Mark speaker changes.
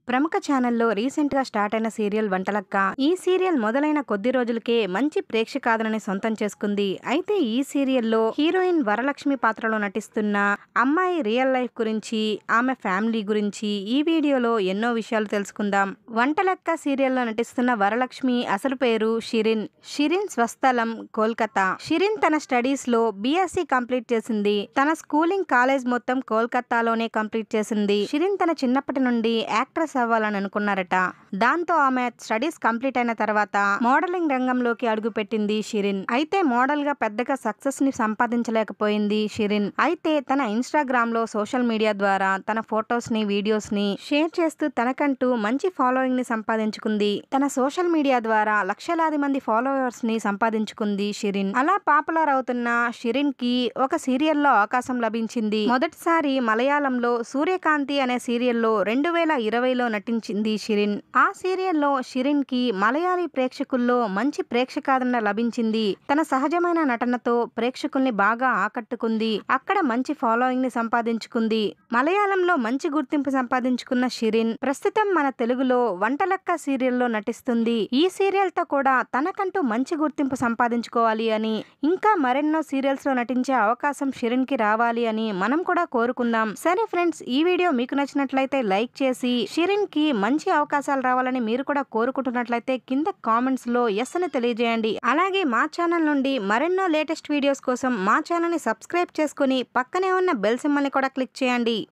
Speaker 1: ప్రముఖ ఛానల్లో రీసెంట్ గా స్టార్ట్ అయిన సీరియల్ వంటలక్క ఈ సీరియల్ మొదలైన కొద్ది రోజులకే మంచి ప్రేక్షకాదరని సొంతం చేసుకుంది అయితే ఈ సీరియల్లో హీరోయిన్ వరలక్ష్మి పాత్రలో నటిస్తున్న అమ్మాయి రియల్ లైఫ్ గురించి ఆమె ఫ్యామిలీ గురించి ఈ వీడియోలో ఎన్నో విషయాలు తెలుసుకుందాం వంటలక్క సీరియల్లో నటిస్తున్న వరలక్ష్మి అసలు పేరు షిరిన్ షిరిన్ స్వస్థలం కోల్కతా షిరిన్ తన స్టడీస్ లో బీఎస్సీ కంప్లీట్ చేసింది తన స్కూలింగ్ కాలేజ్ మొత్తం కోల్కతాలోనే కంప్లీట్ చేసింది షిరిన్ తన చిన్నప్పటి నుండి యాక్ట్రెస్ అవ్వాలని అనుకున్నారట దాంతో ఆమె స్టడీస్ కంప్లీట్ అయిన తర్వాత మోడలింగ్ రంగంలోకి అడుగుపెట్టింది షిరిన్ అయితే మోడల్ గా పెద్దగా సక్సెస్ ని సంపాదించలేకపోయింది షిరిన్ అయితే తన ఇన్స్టాగ్రామ్ లో సోషల్ మీడియా ద్వారా తన ఫొటోస్ ని వీడియోస్ ని షేర్ చేస్తూ తనకంటూ మంచి ఫాలోయింగ్ ని సంపాదించుకుంది తన సోషల్ మీడియా ద్వారా లక్షలాది మంది ఫాలోవర్స్ ని సంపాదించుకుంది షిరిన్ అలా పాపులర్ అవుతున్న షిరిన్ కి ఒక సీరియల్లో అవకాశం లభించింది మొదటిసారి మలయాళంలో సూర్యకాంతి అనే సీరియల్లో రెండు వేల ఇరవైలో నటించింది షిరిన్ ఆ సీరియల్లో షిరిన్ కి మలయాళీ ప్రేక్షకుల్లో మంచి ప్రేక్షకాదరణ లభించింది తన సహజమైన నటనతో ప్రేక్షకుల్ని బాగా ఆకట్టుకుంది అక్కడ మంచి ఫాలోయింగ్ ని సంపాదించుకుంది మలయాళంలో మంచి గుర్తింపు సంపాదించుకున్న షిరిన్ ప్రస్తుతం మన తెలుగులో వంటలక్క సీరియల్లో నటిస్తుంది ఈ సీరియల్ తో కూడా తనకంటూ మంచి గుర్తింపు సంపాదించుకోవాలి అని ఇంకా మరెన్నో సీరియల్స్ లో నటించే అవకాశం షిరిన్ కి రావాలి అని మనం కూడా కోరుకుందాం సరే ఫ్రెండ్స్ ఈ వీడియో మీకు నచ్చినట్లయితే లైక్ చేసి షిరిన్ కి మంచి అవకాశాలు రావాలని మీరు కూడా కోరుకుంటున్నట్లయితే కింద కామెంట్స్ లో ఎస్ అని తెలియజేయండి అలాగే మా ఛానల్ నుండి మరెన్నో లేటెస్ట్ వీడియోస్ కోసం మా ఛానల్ ని సబ్స్క్రైబ్ చేసుకుని పక్కనే ఉన్న బెల్ సింబల్ ని కూడా క్లిక్ చేయండి